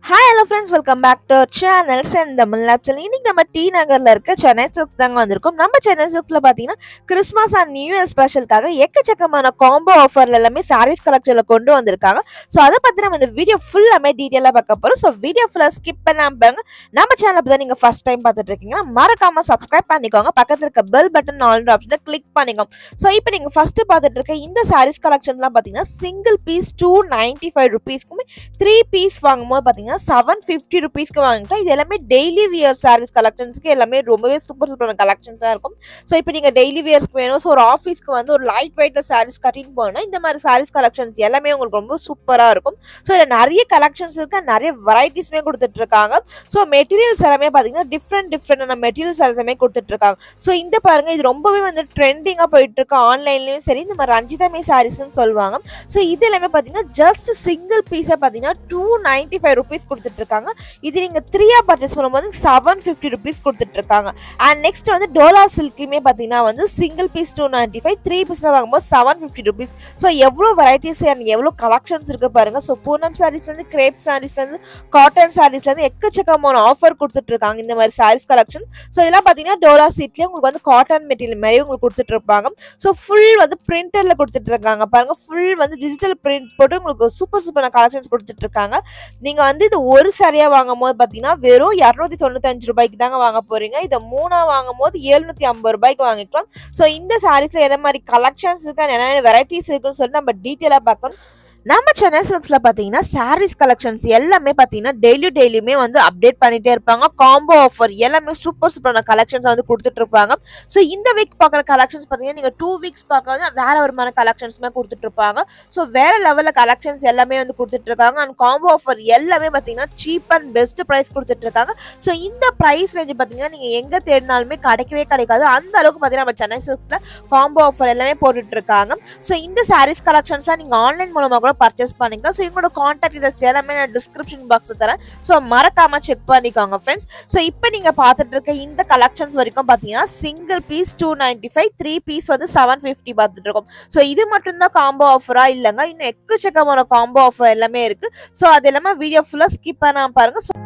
Hi hello friends welcome back to channel Senthamizh லேப்சல் இன்னைக்கு நம்ம டி நகர்ல இருக்க சென்னை சில்க்ஸ் தாங்க வந்திருக்கோம் நம்ம சென்னை சில்க்ஸ்ல பாத்தீங்கன்னா கிறிஸ்மஸ் அண்ட் நியூ இயர் ஸ்பெஷலுக்காக எக்கச்சக்கமான காம்போ ஆஃபர்ல எல்லாமே சாரீஸ் கலெக்ஷன்ல கொண்டு வந்திருக்காங்க ஸோ அதை பத்தி நம்ம இந்த வீடியோ ஃபுல்லாமே டீட்டெயிலாக பார்க்க போறோம் ஸோ வீடியோ ஃபுல்லாக ஸ்கிப் பண்ணாம பாருங்க நம்ம சேனல் தான் நீங்க ஃபர்ஸ்ட் டைம் பார்த்துட்டு இருக்கீங்கன்னா மறக்காம சப்ஸ்கிரைப் பண்ணிக்கோங்க பக்கத்துல இருக்க பெல் பட்டன் ஆல் ஆப்ஷனை கிளிக் பண்ணிக்கோங்க ஸோ இப்போ நீங்க ஃபர்ஸ்ட் பார்த்துட்டு இருக்க இந்த சாரீஸ் கலெக்ஷன்லாம் பாத்தீங்கன்னா single piece two ninety five ருபீஸ்க்குமே த்ரீ பீஸ் வாங்கும்போது பார்த்தீங்கன்னா செவன் ஃபிஃப்டி ருபீஸ்க்கு வாங்கிக்கலாம் இது எல்லாமே டெய்லி வியர் சாரீஸ் கலெக்ஷன்ஸ்க்கு எல்லாமே ரொம்பவே சூப்பர் சூப்பரான கலெக்ஷன்ஸாக இருக்கும் ஸோ இப்போ நீங்கள் டெய்லி வியர்ஸ்க்கு வேணும் ஸோ ஒரு ஆஃபீஸ்க்கு வந்து ஒரு லைட் வெயிட்டில் சாரீஸ் கட்டின்னு போகணும் இந்த மாதிரி சாரீஸ் கலெக்ஷன்ஸ் எல்லாமே உங்களுக்கு ரொம்ப சூப்பராக இருக்கும் ஸோ இதில் நிறைய கலெக்ஷன்ஸ் இருக்கு நிறைய வெரைட்டிஸ்மே கொடுத்துட்டு இருக்காங்க ஸோ மெட்டீரியல்ஸ் எல்லாமே பார்த்தீங்கன்னா டிஃப்ரெண்ட் டிஃப்ரெண்டான மெட்டீரியல்ஸ் எல்லாமே கொடுத்துட்டு இருக்காங்க ஸோ இந்த பாருங்க இது ரொம்பவே வந்து ட்ரெண்டிங்காக போயிட்டு இருக்கு ஆன்லைன்லயும் சரி இந்த மாதிரி ரஞ்சிதமே சாரீஸ்னு சொல்லுவாங்க ஸோ இது எல்லாமே பார்த்தீங்கன்னா ஜஸ்ட் சிங்கிள் பீஸை பார்த்தீங்கன்னா டூ நைன்டி ஃபைவ் ருபீஸ் கொடுத்துட்டு இருக்காங்க இது நீங்கள் த்ரீயாக பர்ச்சேஸ் பண்ணும்போது செவன் ஃபிஃப்டி ருபீஸ் கொடுத்துட்டு இருக்காங்க அண்ட் நெக்ஸ்ட் வந்து டோலா சில்க்லையுமே பார்த்தீங்கன்னா வந்து single piece two ninety five three பீஸில் வாங்கும்போது செவன் ஃபிஃப்டி ருபீஸ் ஸோ எவ்வளோ வெரைட்டிஸ் அண்ட் எவ்வளோ கலெக்ஷன்ஸ் இருக்கு பாருங்க ஸோ பூனம் சாரீஸ்லேருந்து கிரேப் சாரீஸ்லேருந்து காட்டன் சாரீஸ்லேருந்து எக்கச்சக்கமான ஆஃபர் கொடுத்துட்டு இருக்காங்க இந்த மாதிரி சாரீஸ் கலெக்ஷன் ஸோ இதெல்லாம் பார்த்தீங்கன்னா டோலா சீட்லேயே உங்களுக்கு வந்து காட்டன் மெட்டீரியல் மாதிரி உங்களுக்கு கொடுத்துட்டு இருப்பாங்க ஸோ ஃபுல் வந்து பிரிண்டர்ல கொடுத்துட்டு இருக்காங்க பாருங்க ஃபுல் வந்து டிஜிட்டல் பிரிண்ட் போட்டு உங்களுக்கு சூப்பர் சூப்பரான கலெக்ஷன்ஸ் கொடுத்துட்டு இருக்காங்க நீங்க வந்து இது ஒரு சரியா வாங்கும் போது பாத்தீங்கன்னா வெறும் இரநூத்தி தொண்ணூத்தஞ்சு ரூபாய்க்கு தாங்க வாங்க போறீங்க இதை மூணா வாங்கும் போது எழுநூத்தி ஐம்பது ரூபாய்க்கு வாங்கிக்கலாம் ஸோ இந்த சாரீஸ்ல என்ன மாதிரி கலெக்ஷன்ஸ் இருக்கு என்னென்ன வெரைட்டிஸ் இருக்குன்னு சொல்லி நம்ம டீட்டெயிலா பார்க்கணும் நம்ம சென்னை சில்க்ஸ்ல பாத்தீங்கன்னா சாரீஸ் கலெக்ஷன்ஸ் எல்லாமே பாத்தீங்கன்னா டெய்லி டெய்லியுமே வந்து அப்டேட் பண்ணிட்டே இருப்பாங்க காம்போ ஆஃபர் எல்லாமே சூப்பர் சூப்பரான கலெக்ஷன்ஸ் வந்து கொடுத்துட்டு இருப்பாங்க ஸோ இந்த வீக் பார்க்குற கலெக்ஷன்ஸ் பார்த்தீங்கன்னா நீங்கள் டூ வீக்ஸ் பார்க்கறது வேற ஒரு கலெக்ஷன்ஸுமே கொடுத்துட்டு இருப்பாங்க ஸோ வேற லெவலில் கலெக்ஷன்ஸ் எல்லாமே வந்து கொடுத்துட்டு இருக்காங்க அண்ட் காம்போ ஆஃபர் எல்லாமே பார்த்தீங்கன்னா சீப் அண்ட் பெஸ்ட் ப்ரைஸ் கொடுத்துட்டு இருக்காங்க ஸோ இந்த ப்ரைஸ் ரேஞ்ச் பார்த்தீங்கன்னா நீங்கள் எங்கே தேடினாலுமே கிடைக்கவே கிடைக்காது அந்த அளவுக்கு பார்த்தீங்கன்னா நம்ம சென்னை சில்க்ஸில் காம்போ ஆஃபர் எல்லாமே போட்டுட்டு இருக்காங்க ஸோ இந்த சாரீஸ் கலெக்ஷன்ஸ்லாம் நீங்கள் ஆன்லைன் மூலமாக கூட பர்ச்சேஸ் பண்ணிக்கலாம் ஸோ எங்களோட கான்டாக்ட் டீடைல்ஸ் எல்லாமே நான் டிஸ்கிரிப்ஷன் பாக்ஸ் தரேன் ஸோ மறக்காம செக் பண்ணிக்கோங்க ஃப்ரெண்ட்ஸ் ஸோ இப்போ நீங்கள் பார்த்துட்டு இருக்க இந்த கலெக்ஷன்ஸ் வரைக்கும் பார்த்தீங்கன்னா single piece two ninety five three piece வந்து செவன் ஃபிஃப்டி பார்த்துட்டு இருக்கோம் ஸோ இது மட்டும்தான் காம்போ ஆஃபரா இல்லைங்க இன்னும் எக்கச்சக்கமான காம்போ ஆஃபர் எல்லாமே இருக்கு ஸோ அது எல்லாமே வீடியோ ஃபுல்லாக ஸ்கிப் பண்ணாம பாருங்க So,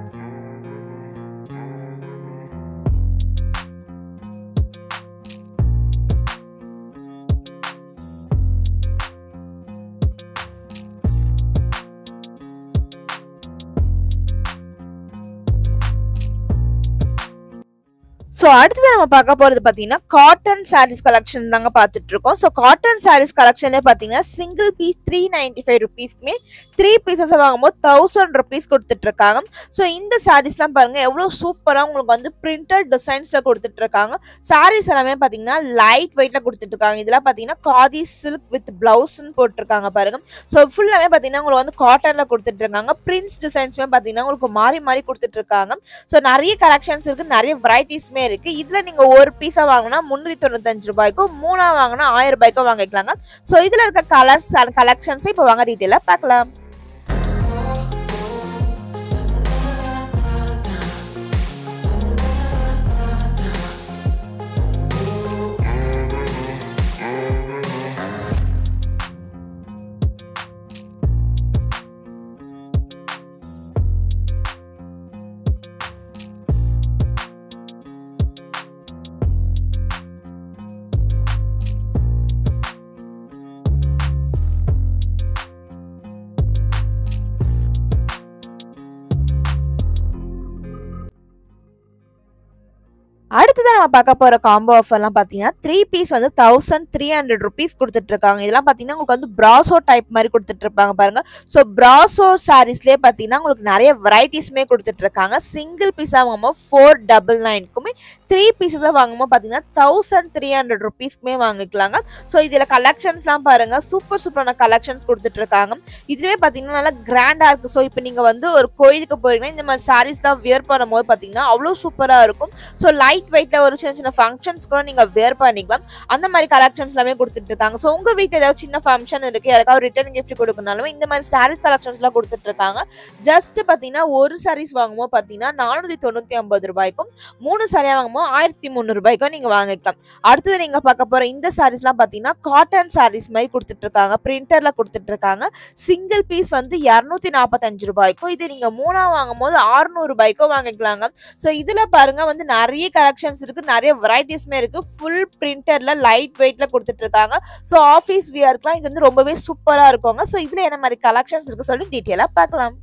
ஸோ அடுத்தது நம்ம பார்க்க போறது பார்த்தீங்கன்னா காட்டன் சாரீஸ் கலெக்ஷன் தாங்க பார்த்துட்டு இருக்கோம் ஸோ காட்டன் சாரீஸ் கலெக்ஷனே பார்த்தீங்கன்னா single piece three ninety five ருபீஸ்க்குமே த்ரீ பீசஸ் வாங்கும்போது தௌசண்ட் ருபீஸ் கொடுத்துட்டு இருக்காங்க ஸோ இந்த சாரீஸ்லாம் பாருங்க எவ்வளோ சூப்பராக உங்களுக்கு வந்து பிரிண்டட் டிசைன்ஸில் கொடுத்துட்டு இருக்காங்க சாரீஸ் எல்லாமே பார்த்தீங்கன்னா லைட் வெயிட்டில் கொடுத்துட்டு இருக்காங்க இதெல்லாம் பார்த்தீங்கன்னா காதி சில்க் வித் பிளவுஸ்ன்னு போட்டிருக்காங்க பாருங்க ஸோ ஃபுல்லாமே பார்த்தீங்கன்னா உங்களுக்கு வந்து காட்டனில் கொடுத்துட்டு இருக்காங்க பிரிண்ட்ஸ் டிசைன்ஸுமே பார்த்தீங்கன்னா உங்களுக்கு மாறி மாறி கொடுத்துட்டு இருக்காங்க ஸோ நிறைய கலெக்ஷன்ஸ் இருக்கு நிறைய வெரைட்டிஸ்மே இருக்கு இதுல நீங்க ஒரு பீஸா வாங்கினா முன்னூத்தி தொண்ணூத்தஞ்சு ரூபாய்க்கும் மூணா வாங்கினா ஆயிரம் ரூபாய்க்கும் வாங்கிக்கலாங்க ஸோ இதுல இருக்க கலர்ஸ் கலெக்ஷன்ஸ் இப்போ வாங்க டீட்டெயிலா பார்க்கலாம் அடுத்ததான் நம்ம பார்க்க போற காம்போ ஆஃபர்லாம் பார்த்தீங்கன்னா த்ரீ பீஸ் வந்து தௌசண்ட் த்ரீ ஹண்ட்ரட் ருபீஸ் கொடுத்துட்டு இருக்காங்க இதெல்லாம் பார்த்தீங்கன்னா உங்களுக்கு வந்து பிராசோ டைப் மாதிரி கொடுத்துட்டு இருப்பாங்க பாருங்க ஸோ பிராசோ சாரீஸ்லேயே பார்த்தீங்கன்னா உங்களுக்கு நிறைய வெரைட்டிஸ்மே கொடுத்துட்டு இருக்காங்க சிங்கிள் பீஸாக வாங்கும்போது ஃபோர் டபுள் நைனுக்குமே த்ரீ பீஸஸாக வாங்கும்போது பார்த்தீங்கன்னா தௌசண்ட் த்ரீ ஹண்ட்ரட் ருபீஸ்க்குமே வாங்கிக்கலாங்க ஸோ இதில் கலெக்ஷன்ஸ்லாம் பாருங்க சூப்பர் சூப்பரான கலெக்ஷன்ஸ் கொடுத்துட்டு இருக்காங்க இதுவே பார்த்தீங்கன்னா நல்லா கிராண்டாக இருக்குது ஸோ இப்போ நீங்கள் வந்து ஒரு கோயிலுக்கு போறீங்கன்னா இந்த மாதிரி சாரீஸ்லாம் வியர் பண்ணும்போது பார்த்தீங்கன்னா அவ்வளோ சூப்பராக இருக்கும் ஸோ லைட் லைட் வீட்ல ஒரு சின்ன சின்ன ஃபங்க்ஷன்ஸ் கூட நீங்க வேர் பண்ணிக்கலாம் அந்த மாதிரி கலெக்ஷன்ஸ் எல்லாமே கொடுத்துட்டு இருக்காங்க ஸோ உங்க வீட்ல ஏதாவது சின்ன ஃபங்க்ஷன் இருக்கு யாருக்காவது ரிட்டர்ன் கிஃப்ட் கொடுக்கணும்னாலும் இந்த மாதிரி சாரீஸ் கலெக்ஷன்ஸ் எல்லாம் கொடுத்துட்டு இருக்காங்க ஜஸ்ட் பாத்தீங்கன்னா ஒரு சாரீஸ் வாங்கும்போது பாத்தீங்கன்னா நானூத்தி தொண்ணூத்தி ஐம்பது ரூபாய்க்கும் மூணு சாரியா வாங்கும்போது ஆயிரத்தி முந்நூறு ரூபாய்க்கும் நீங்க வாங்கிக்கலாம் அடுத்தது நீங்க பார்க்க போற இந்த சாரீஸ்லாம் பாத்தீங்கன்னா காட்டன் சாரீஸ் மாதிரி கொடுத்துட்டு இருக்காங்க பிரிண்டர்ல கொடுத்துட்டு இருக்காங்க சிங்கிள் பீஸ் வந்து இரநூத்தி நாற்பத்தஞ்சு ரூபாய்க்கும் இது நீங்க மூணா வாங்கும் போது ஆறுநூறு ரூபாய்க்கும் வாங்கிக்கலாங்க ஸோ இதுல பாருங்க வந்து நிறைய கலெக்ஷன்ஸ் இருக்கு நிறைய வெரைட்டிஸ்மே இருக்கு ஃபுல் பிரிண்டர்ல லைட் வெயிட்ல கொடுத்துட்டு இருக்காங்க ஸோ ஆஃபீஸ் வியர்க்குலாம் இது வந்து ரொம்பவே சூப்பரா இருக்குங்க ஸோ இதுல என்ன மாதிரி கலெக்ஷன்ஸ் இருக்கு சொல்லி டீட்டெயிலா பார்க்கலாம்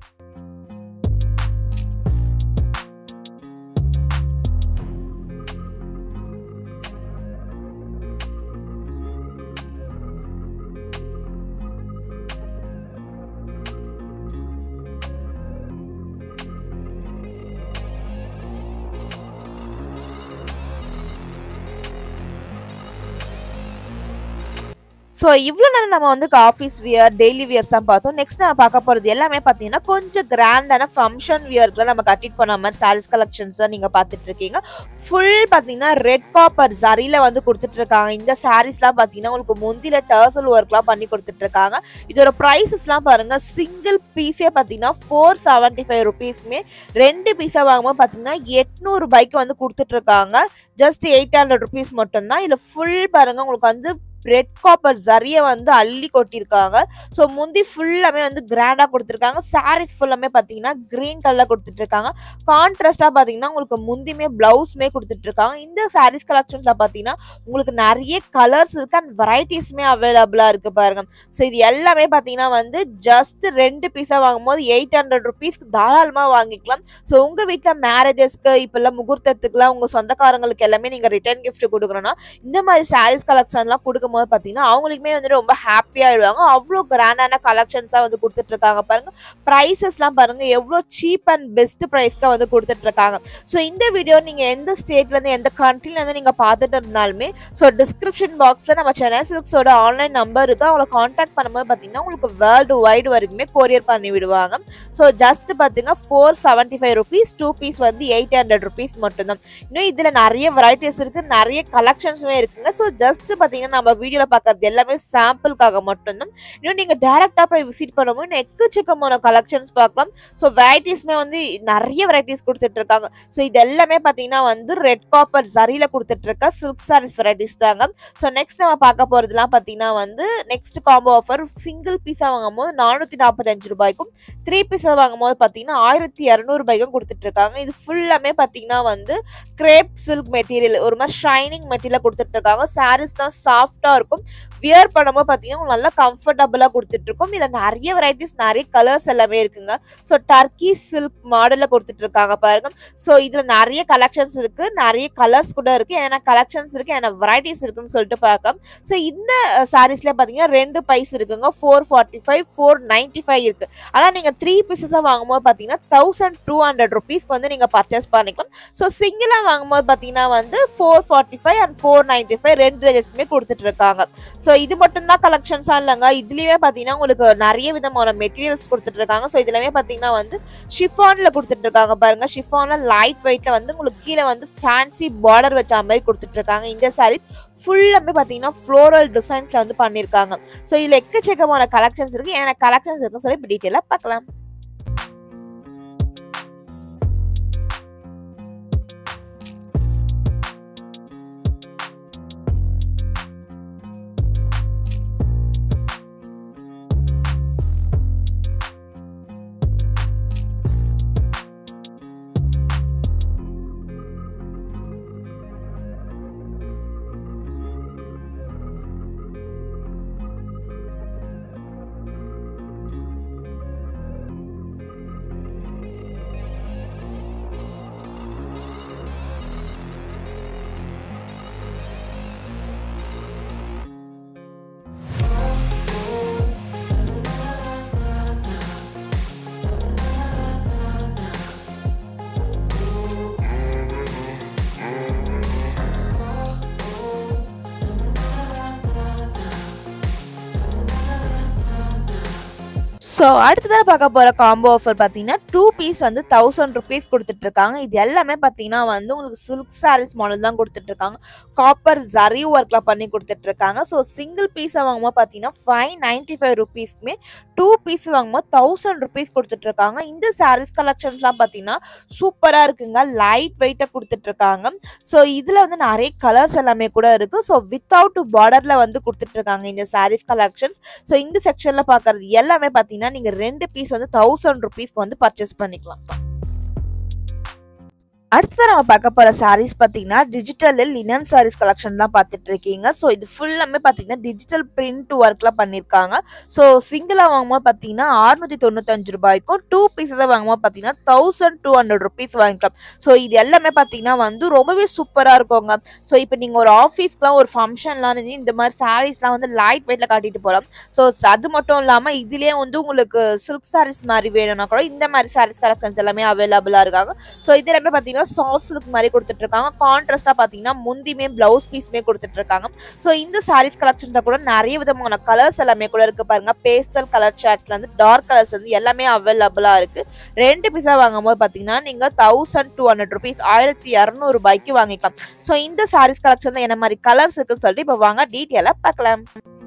ஸோ இவ்வளோ நேரம் நம்ம வந்து ஆஃபீஸ் வியர் டெய்லி வியர்ஸ் தான் பார்த்தோம் நெக்ஸ்ட் நம்ம பார்க்க போகிறது எல்லாமே பார்த்தீங்கன்னா கொஞ்சம் கிராண்டான ஃபங்க்ஷன் வியர்க்குலாம் நம்ம கட்டிட்டு போன மாதிரி சாரீஸ் கலெக்ஷன்ஸ் தான் நீங்கள் பார்த்துட்டு இருக்கீங்க ஃபுல் பார்த்தீங்கன்னா ரெட் காப்பர் ஜரியில் வந்து கொடுத்துட்டு இருக்காங்க இந்த சாரீஸ்லாம் பார்த்தீங்கன்னா உங்களுக்கு முந்தில டர்சல் ஒர்க்லாம் பண்ணி கொடுத்துட்டு இருக்காங்க இதோட ப்ரைஸஸ்லாம் பாருங்க சிங்கிள் பீஸே பார்த்தீங்கன்னா ஃபோர் செவன்ட்டி ஃபைவ் ருபீஸ்மே ரெண்டு பீஸாக வாங்கும்போது பார்த்தீங்கன்னா எட்நூறு ரூபாய்க்கு வந்து கொடுத்துட்டு இருக்காங்க ஜஸ்ட் எயிட் ஹண்ட்ரட் ருபீஸ் மட்டும்தான் இதில் ஃபுல் பாருங்க உங்களுக்கு வந்து ரெட் காப்பர் ஜரிய வந்து அள்ளி கொட்டியிருக்காங்க ஸோ முந்தி ஃபுல்லாமே வந்து கிராண்டாக கொடுத்துருக்காங்க சாரீஸ் ஃபுல்லாமே பார்த்தீங்கன்னா க்ரீன் கலரில் கொடுத்துட்டு இருக்காங்க கான்ட்ராஸ்டாக பார்த்தீங்கன்னா உங்களுக்கு முந்தியுமே ப்ளவுஸ்மே கொடுத்துட்டு இருக்காங்க இந்த சாரீஸ் கலெக்ஷன்ஸில் பார்த்தீங்கன்னா உங்களுக்கு நிறைய கலர்ஸ் இருக்கு அண்ட் வெரைட்டிஸுமே அவைலபிளாக இருக்கு பாருங்க ஸோ இது எல்லாமே பார்த்தீங்கன்னா வந்து ஜஸ்ட் ரெண்டு பீஸாக வாங்கும்போது எயிட் ஹண்ட்ரட் ருபீஸ்க்கு தாராளமாக வாங்கிக்கலாம் ஸோ உங்கள் வீட்டில் மேரேஜஸ்க்கு இப்போல்லாம் முகூர்த்தத்துக்குலாம் உங்கள் சொந்தக்காரங்களுக்கு எல்லாமே நீங்கள் ரிட்டர்ன் கிஃப்ட் கொடுக்குறோன்னா இந்த மாதிரி சாரீஸ் கலெக்ஷன்லாம் கொடுக்கும் போது பார்த்தீங்கன்னா அவங்களுக்குமே வந்து ரொம்ப ஹாப்பியாகிடுவாங்க அவ்வளோ கிராண்டான கலெக்ஷன்ஸாக வந்து கொடுத்துட்டு இருக்காங்க பாருங்க ப்ரைஸஸ்லாம் பாருங்க எவ்வளோ சீப் அண்ட் பெஸ்ட் ப்ரைஸ்க்கு வந்து கொடுத்துட்டு இருக்காங்க ஸோ இந்த வீடியோ நீங்கள் எந்த ஸ்டேட்லேருந்து எந்த கண்ட்ரிலேருந்து நீங்கள் பார்த்துட்டு இருந்தாலுமே ஸோ டிஸ்கிரிப்ஷன் பாக்ஸில் நம்ம சென்னை சில்க்ஸோட ஆன்லைன் நம்பர் இருக்குது அவங்கள காண்டாக்ட் பண்ணும்போது பார்த்தீங்கன்னா உங்களுக்கு வேர்ல்டு வைடு வரைக்குமே கொரியர் பண்ணி விடுவாங்க ஸோ ஜஸ்ட் பார்த்தீங்கன்னா four seventy five rupees two piece வந்து எயிட் ஹண்ட்ரட் ருபீஸ் மட்டும்தான் இன்னும் இதில் நிறைய வெரைட்டிஸ் இருக்குது நிறைய கலெக்ஷன்ஸுமே இருக்குங்க ஸோ ஜஸ்ட் பார்த்தீங்கன்னா நம்ம வீடியோவில் பார்க்கறது எல்லாமே சாம்பிளுக்காக மட்டும்தான் இன்னும் நீங்கள் டேரெக்டாக போய் விசிட் பண்ணும்போது இன்னும் எக்கச்சக்கமான கலெக்ஷன்ஸ் பார்க்கலாம் ஸோ வெரைட்டிஸ்மே வந்து நிறைய வெரைட்டிஸ் கொடுத்துட்டு இருக்காங்க ஸோ இது எல்லாமே பார்த்தீங்கன்னா வந்து ரெட் காப்பர் ஜரியில் கொடுத்துட்டு இருக்க சில்க் சாரீஸ் வெரைட்டிஸ் தாங்க ஸோ நெக்ஸ்ட் நம்ம பார்க்க போகிறதுலாம் பார்த்தீங்கன்னா வந்து நெக்ஸ்ட் காம்போ ஆஃபர் சிங்கிள் பீஸாக வாங்கும் போது நானூற்றி நாற்பத்தஞ்சு ரூபாய்க்கும் த்ரீ பீஸாக வாங்கும் போது பார்த்தீங்கன்னா ஆயிரத்தி இரநூறுபாய்க்கும் கொடுத்துட்டு இருக்காங்க இது ஃபுல்லாமே பார்த்தீங்கன்னா வந்து கிரேப் சில்க் மெட்டீரியல் ஒரு மாதிரி ஷைனிங் மெட்டீரியல் கொடுத்துட்டு இருக்காங்க சாரீஸ் தான் சாஃப்டாக இருக்கும் வியர் பண்ணும்போது பார்த்தீங்கன்னா உங்களுக்கு நல்லா கம்ஃபர்டபுளாக கொடுத்துட்டு இருக்கும் இதில் நிறைய வெரைட்டிஸ் நிறைய கலர்ஸ் எல்லாமே இருக்குங்க ஸோ டர்க்கி சில்க் மாடலில் கொடுத்துட்டு இருக்காங்க பாருங்க ஸோ இதில் நிறைய கலெக்ஷன்ஸ் இருக்கு நிறைய கலர்ஸ் கூட இருக்கு என்னென்ன கலெக்ஷன்ஸ் இருக்கு என்ன வெரைட்டிஸ் இருக்குன்னு சொல்லிட்டு பார்க்கலாம் ஸோ இந்த சாரீஸ்ல பார்த்தீங்கன்னா ரெண்டு பைஸ் இருக்குங்க four forty five four ninety five இருக்கு ஆனால் நீங்கள் த்ரீ பீசஸாக வாங்கும்போது பார்த்தீங்கன்னா தௌசண்ட் டூ ஹண்ட்ரட் ருபீஸ்க்கு வந்து நீங்கள் பர்ச்சேஸ் பண்ணிக்கலாம் ஸோ சிங்கிளாக வாங்கும்போது பார்த்தீங்கன்னா வந்து four forty five and four ninety five ரெண்டு ரேஞ்சஸ்க்குமே கொடுத்துட்டு இருக்காங்க ஸோ இது மட்டும் தான் கலெக்ஷன்ஸாக இல்லைங்க இதுலேயே பார்த்தீங்கன்னா உங்களுக்கு நிறைய விதமான மெட்டீரியல்ஸ் கொடுத்துட்டு இருக்காங்க ஸோ இதுலமே பார்த்தீங்கன்னா வந்து ஷிஃபானில் கொடுத்துட்டு இருக்காங்க பாருங்க ஷிஃபானில் லைட் வெயிட்ல வந்து உங்களுக்கு கீழே வந்து ஃபேன்சி பார்டர் வச்ச மாதிரி கொடுத்துட்டு இருக்காங்க இந்த சாரீ ஃபுல்லாமே பார்த்தீங்கன்னா ஃப்ளோரல் டிசைன்ஸ்ல வந்து பண்ணியிருக்காங்க ஸோ இதில் எக்கச்சக்கமான கலெக்ஷன்ஸ் இருக்கு எனக்கு கலெக்ஷன்ஸ் இருக்குன்னு சொல்லி இப்போ டீட்டெயிலாக பார்க்கலாம் ஸோ அடுத்ததாக பார்க்க போகிற காம்போ ஆஃபர் பார்த்தீங்கன்னா டூ பீஸ் வந்து தௌசண்ட் ருபீஸ் கொடுத்துட்ருக்காங்க இது எல்லாமே பார்த்தீங்கன்னா வந்து உங்களுக்கு சில்க் சாரீஸ் மாடல் தான் கொடுத்துட்ருக்காங்க காப்பர் ஜரி ஒர்க்கில் பண்ணி கொடுத்துட்ருக்காங்க ஸோ சிங்கிள் பீஸை வாங்கும்போது பார்த்தீங்கன்னா ஃபைவ் நைன்ட்டி ஃபைவ் ருபீஸ்க்குமே டூ பீஸ் வாங்கும்போது தௌசண்ட் ருபீஸ் கொடுத்துட்ருக்காங்க இந்த சாரீஸ் கலெக்ஷன்ஸ்லாம் பார்த்தீங்கன்னா சூப்பராக இருக்குங்க லைட் வெயிட்டாக கொடுத்துட்ருக்காங்க ஸோ இதில் வந்து நிறைய கலர்ஸ் எல்லாமே கூட இருக்குது ஸோ வித்தவுட் பார்டரில் வந்து கொடுத்துட்ருக்காங்க இந்த சாரீஸ் கலெக்ஷன்ஸ் ஸோ இந்த செக்ஷனில் பார்க்குறது எல்லாமே பார்த்தீங்கன்னா நீங்கள் ரெண்டு பீஸ் வந்து தௌசண்ட் ருபீஸ்க்கு வந்து பர்ச்சேஸ் பண்ணிக்கலாம் அடுத்து நம்ம பார்க்க போகிற சாரீஸ் பார்த்தீங்கன்னா டிஜிட்டலில் லினன் சாரீஸ் கலெக்ஷன் தான் பார்த்துட்டு இருக்கீங்க ஸோ இது ஃபுல்லாமே பார்த்தீங்கன்னா டிஜிட்டல் பிரிண்ட் ஒர்க்லாம் பண்ணியிருக்காங்க ஸோ சிங்கிளாக வாங்கும்போது பார்த்தீங்கன்னா அறுநூற்றி தொண்ணூத்தஞ்சு ரூபாய்க்கும் டூ பீஸஸாக வாங்கும்போது பார்த்தீங்கன்னா தௌசண்ட் டூ ஹண்ட்ரட் ருபீஸ் வாங்கிக்கலாம் ஸோ இது எல்லாமே பார்த்தீங்கன்னா வந்து ரொம்பவே சூப்பராக இருக்குங்க ஸோ இப்போ நீங்கள் ஒரு ஆஃபீஸ்க்குலாம் ஒரு ஃபங்க்ஷன்லாம் இந்த மாதிரி சாரீஸ்லாம் வந்து லைட் வெயிட்டில் காட்டிட்டு போகலாம் ஸோ அது மட்டும் இல்லாமல் இதுலேயே வந்து உங்களுக்கு சில்க் சாரீஸ் மாதிரி வேணும்னா கூட இந்த மாதிரி சாரீஸ் கலெக்ஷன்ஸ் எல்லாமே அவைலபிளாக இருக்காங்க ஸோ இது எல்லாமே பார்த்தீங்கன்னா சாஃப்ட் சில்க் மாதிரி கொடுத்துட்டு இருக்காங்க கான்ட்ராஸ்டாக பார்த்தீங்கன்னா முந்தியுமே ப்ளவுஸ் பீஸுமே கொடுத்துட்டு இருக்காங்க ஸோ இந்த சாரீஸ் கலெக்ஷன்ஸில் கூட நிறைய விதமான கலர்ஸ் எல்லாமே கூட இருக்கு பாருங்க பேஸ்டல் கலர் ஷேட்ஸ்ல இருந்து டார்க் கலர்ஸ் வந்து எல்லாமே அவைலபிளாக இருக்கு ரெண்டு பீஸாக வாங்கும்போது பார்த்தீங்கன்னா நீங்கள் தௌசண்ட் டூ ஹண்ட்ரட் ருபீஸ் ஆயிரத்தி இரநூறு ரூபாய்க்கு வாங்கிக்கலாம் ஸோ இந்த சாரீஸ் கலெக்ஷன்ல என்ன மாதிரி கலர்ஸ் இருக்குன்னு சொல்லிட்டு இப்போ வாங்க டீட்டெயிலாக பார்க்கலாம்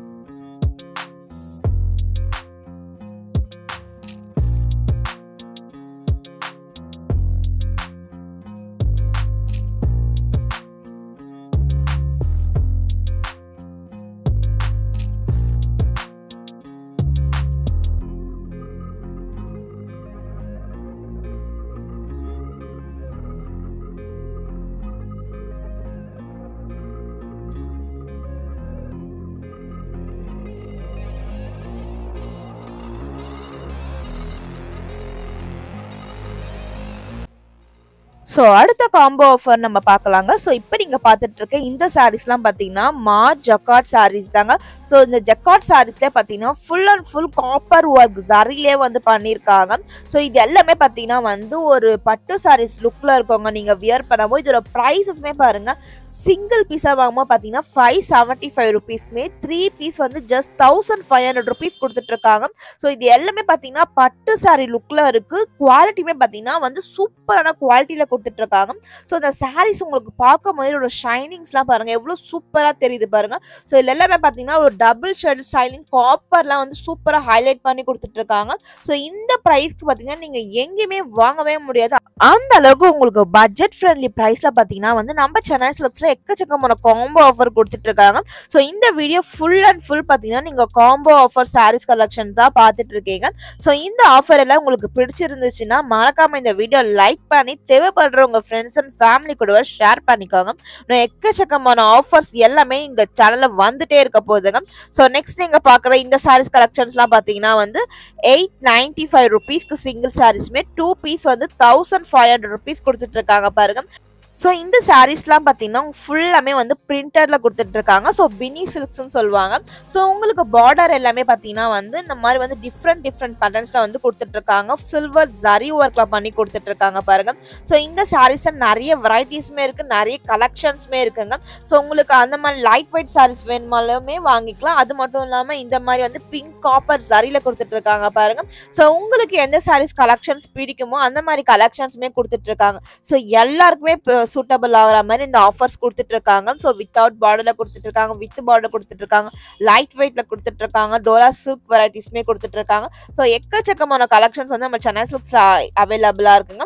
ஸோ அடுத்த காம்போ ஆஃபர் நம்ம பார்க்கலாங்க ஸோ இப்போ நீங்கள் பார்த்துட்டு இருக்க இந்த சாரீஸ்லாம் பார்த்தீங்கன்னா மா ஜக்காட் சாரீஸ் தாங்க ஸோ இந்த ஜக்காட் சாரீஸ்லேயே பார்த்தீங்கன்னா full and full copper work சரிலே வந்து பண்ணியிருக்காங்க ஸோ இது எல்லாமே பார்த்தீங்கன்னா வந்து ஒரு பட்டு சாரீஸ் லுக்கில் இருக்கவங்க நீங்கள் வியர் பண்ணும்போது இதோட ப்ரைஸஸ்மே பாருங்கள் சிங்கிள் பீஸாக வாங்கும்போது பார்த்தீங்கன்னா ஃபைவ் செவன்ட்டி ஃபைவ் ருபீஸ்மே த்ரீ பீஸ் வந்து just thousand five hundred rupees கொடுத்துட்ருக்காங்க ஸோ இது எல்லாமே பார்த்தீங்கன்னா பட்டு சாரீ லுக்கில் இருக்குது குவாலிட்டியுமே பார்த்தீங்கன்னா வந்து சூப்பரான குவாலிட்டியில் கொடுத்துட்ருக்காங்க ஸோ இந்த சாரீஸ் உங்களுக்கு பார்க்கும் போது ஒரு ஷைனிங்ஸ்லாம் பாருங்கள் எவ்வளோ சூப்பராக தெரியுது பாருங்கள் ஸோ இதில் எல்லாமே பார்த்தீங்கன்னா ஒரு டபுள் ஷேட் ஸ்டைலிங் காப்பர்லாம் வந்து சூப்பராக ஹைலைட் பண்ணி கொடுத்துட்ருக்காங்க ஸோ இந்த ப்ரைஸ்க்கு பார்த்தீங்கன்னா நீங்கள் எங்கேயுமே வாங்கவே முடியாது அந்த அளவுக்கு உங்களுக்கு பட்ஜெட் ஃப்ரெண்ட்லி ப்ரைஸில் பார்த்தீங்கன்னா வந்து நம்ம சென்னை சிலக்ஸில் எக்கச்சக்கமான காம்போ ஆஃபர் கொடுத்துட்ருக்காங்க ஸோ இந்த வீடியோ ஃபுல் அண்ட் ஃபுல் பார்த்தீங்கன்னா நீங்கள் காம்போ ஆஃபர் சாரீஸ் கலெக்ஷன் தான் பார்த்துட்டு இருக்கீங்க ஸோ இந்த ஆஃபர் எல்லாம் உங்களுக்கு பிடிச்சிருந்துச்சுன்னா மறக்காம இந்த வீடியோ லைக் பண்ணி தேவைப்படுற உங்க ஃப்ரெண்ட்ஸ் அண்ட் ஃபேமிலி கூட ஷேர் பண்ணிக்கோங்க இன்னும் எக்கச்சக்கமான ஆஃபர்ஸ் எல்லாமே இந்த சேனல்ல வந்துட்டே இருக்க போகுதுங்க ஸோ நெக்ஸ்ட் நீங்க பாக்குற இந்த சாரீஸ் கலெக்ஷன்ஸ்லாம் பார்த்தீங்கன்னா வந்து எயிட் நைன்டி ஃபைவ் ருபீஸ்க்கு சிங்கிள் சாரீஸ்மே டூ பீஸ் வந்து தௌசண்ட் ஃபைவ் ஹண்ட்ரட் ருபீஸ் கொடுத்துட்டு இருக்காங்க பாருங்க ஸோ இந்த சாரீஸ்லாம் பார்த்தீங்கன்னா ஃபுல்லாமே வந்து பிரிண்டடில் கொடுத்துட்ருக்காங்க ஸோ பினி சில்க்ஸ்னு சொல்லுவாங்க ஸோ உங்களுக்கு பார்டர் எல்லாமே பார்த்தீங்கன்னா வந்து இந்த மாதிரி வந்து டிஃப்ரெண்ட் டிஃப்ரெண்ட் பேட்டர்ன்ஸில் வந்து கொடுத்துட்ருக்காங்க சில்வர் ஜரி ஒர்க்கில் பண்ணி கொடுத்துட்ருக்காங்க பாருங்க ஸோ இந்த சாரீஸில் நிறைய வெரைட்டிஸுமே இருக்குது நிறைய கலெக்ஷன்ஸுமே இருக்குங்க ஸோ உங்களுக்கு அந்த மாதிரி லைட் வெயிட் சாரீஸ் வேணுமாலுமே வாங்கிக்கலாம் அது மட்டும் இல்லாமல் இந்த மாதிரி வந்து பிங்க் காப்பர் ஜரியில் கொடுத்துட்ருக்காங்க பாருங்க ஸோ உங்களுக்கு எந்த சாரீஸ் கலெக்ஷன்ஸ் பிடிக்குமோ அந்த மாதிரி கலெக்ஷன்ஸுமே கொடுத்துட்ருக்காங்க ஸோ எல்லாருக்குமே சூட்டபிள் ஆகிற மாதிரி இந்த ஆஃபர்ஸ் கொடுத்துட்டு இருக்காங்க ஸோ வித்தவுட் பார்டரில் கொடுத்துட்டு இருக்காங்க வித் பார்டர் கொடுத்துட்டு இருக்காங்க லைட் வெயிட்ல கொடுத்துட்டு இருக்காங்க டோரா சில்க் வெரைட்டிஸ்மே கொடுத்துட்டு இருக்காங்க ஸோ எக்கச்சக்கமான கலெக்ஷன்ஸ் வந்து நம்ம சென்னை சில்க்ஸ்ல அவைலபிளா இருக்குங்க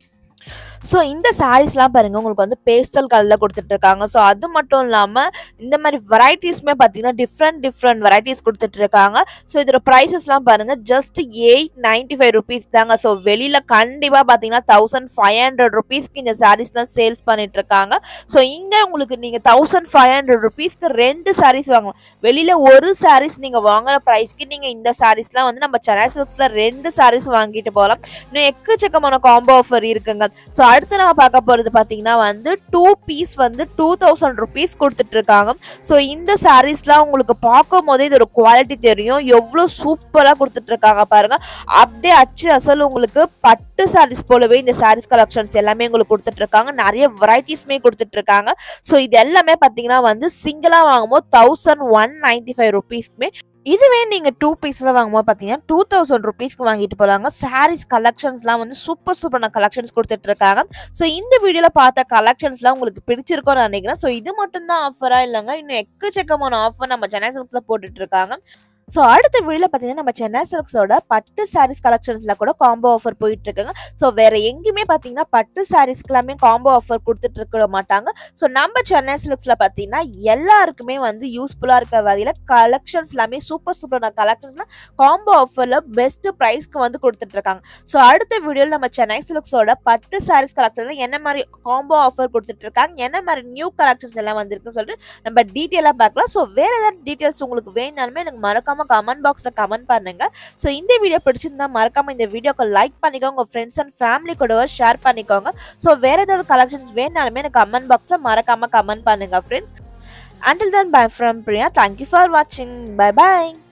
ஸோ இந்த சாரீஸ்லாம் பாருங்க உங்களுக்கு வந்து பேஸ்டல் கலரில் கொடுத்துட்டு இருக்காங்க ஸோ அது மட்டும் இல்லாமல் இந்த மாதிரி வெரைட்டிஸ்மே பார்த்தீங்கன்னா டிஃப்ரெண்ட் டிஃப்ரெண்ட் வெரைட்டிஸ் கொடுத்துட்டு இருக்காங்க ஸோ இதோட ப்ரைஸஸ்லாம் பாருங்க just eight ninety five rupees தாங்க ஸோ வெளியில் கண்டிப்பாக பார்த்தீங்கன்னா தௌசண்ட் ஃபைவ் ஹண்ட்ரட் ருபீஸ்க்கு இந்த சாரீஸ்லாம் சேல்ஸ் பண்ணிட்டு இருக்காங்க ஸோ இங்கே உங்களுக்கு நீங்கள் தௌசண்ட் ஃபைவ் ஹண்ட்ரட் ருபீஸ்க்கு ரெண்டு சாரீஸ் வாங்கலாம் வெளியில் ஒரு சாரீஸ் நீங்கள் வாங்குற ப்ரைஸ்க்கு நீங்கள் இந்த சாரீஸ்லாம் வந்து நம்ம சென்னை சில்க்ஸில் ரெண்டு சாரீஸ் வாங்கிட்டு போகலாம் இன்னும் எக்கச்சக்கமான காம்போ ஆஃபர் இருக்குங்க ஸோ அடுத்து நம்ம பார்க்க போகிறது பார்த்தீங்கன்னா வந்து டூ பீஸ் வந்து டூ தௌசண்ட் ருபீஸ் கொடுத்துட்டு இருக்காங்க ஸோ இந்த சாரீஸ்லாம் உங்களுக்கு பார்க்கும் போதே இதோட குவாலிட்டி தெரியும் எவ்வளோ சூப்பராக கொடுத்துட்டு இருக்காங்க பாருங்க அப்படியே அச்சு அசல் உங்களுக்கு பட்டு சாரீஸ் போலவே இந்த சாரீஸ் கலெக்ஷன்ஸ் எல்லாமே உங்களுக்கு கொடுத்துட்டு இருக்காங்க நிறைய வெரைட்டிஸ்மே கொடுத்துட்டு இருக்காங்க ஸோ இது எல்லாமே பார்த்தீங்கன்னா வந்து சிங்கிளாக வாங்கும்போது தௌசண்ட் ஒன் நைன்டி ஃபைவ் ருபீஸ்க்குமே இதுவே நீங்க 2 பீஸ்ல வாங்கும்போது பார்த்தீங்கன்னா, 2000 ரூப்பீஸ்க்கு வாங்கிட்டு போலாங்க. சாரீஸ் கலெக்ஷன்ஸ்லாம் வந்து சூப்பர் சூப்பரான கலெக்ஷன்ஸ் குடுத்துட்டு இருக்காங்க. ஸோ இந்த வீடியோல பார்த்த கலெக்ஷன்ஸ்லாம் உங்களுக்கு பிடிச்சிருக்கும்னு நினைக்கிறேன். ஸோ இது மட்டும் தான் ஆஃபரா இல்லங்க. இன்னும் எக்கச்சக்கமான ஆஃபர் நம்ம சென்னை சில்க்ஸ்ல போட்டுட்டு இருக்காங்க. ஸோ அடுத்த வீடியோல பார்த்தீங்கன்னா, நம்ம சென்னை சில்க்ஸோட பட்டு சாரீஸ் கலெக்ஷன்ஸ்ல கூட காம்போ ஆஃபர் போயிட்டு இருக்குங்க. ஸோ வேற எங்கேயுமே பார்த்தீங்கன்னா, பட்டு சாரீஸ்க்குலாமே காம்போ ஆஃபர் குடுத்துட்டு இருக்க மாட்டாங்க. ஸோ நம்ம சென்னை சில்க்ஸ்ல பார்த்தீங்கன்னா, எல்லாருக்குமே வந்து யூஸ்ஃபுல்லா இருக்கிற வகையில கலெக்ஷன்ஸ் எல்லாமே சூப்பர் சூப்பரான கலெக்ஷன்ஸ்லாம் காம்போ ஆஃபர்ல பெஸ்ட் பிரைஸ்க்கு வந்து குடுத்துட்டு இருக்காங்க. ஸோ அடுத்த வீடியோல நம்ம சென்னை சில்க்ஸோட பட்டு சாரீஸ் கலெக்ஷன்ல என்ன மாரி காம்போ ஆஃபர் குடுத்துட்டு இருக்காங்க, என்ன மாரி நியூ கலெக்ஷன்ஸ் எல்லாம் வந்திருக்குன்னு சொல்லிட்டு நம்ம டீட்டெயிலா பார்க்கலாம். ஸோ வேற ஏதாவது டீட்டெயில்ஸ் உங்களுக்கு வேணும்னாலுமே எனக்கு மறக்காம கமெண்ட் பாக்ஸ்ல கமெண்ட் பண்ணுங்க. ஸோ இந்த வீடியோ பிடிச்சிருந்தா மறக்காம இந்த வீடியோக்கு லைக் பண்ணிக்கோங்க. உங்க ஃப்ரெண்ட்ஸ் அண்ட் ஃபேமிலி கூடவே ஷேர் பண்ணிக்கோங்க. ஸோ வேற ஏதாவது கலெக்ஷன்ஸ் வேணும்னாலுமே எனக்கு கமெண்ட் பாக்ஸ்ல மறக்காம கமெண்ட் பண்ணுங்க friends. Until then, bye from Priya. Thank you for watching. Bye bye.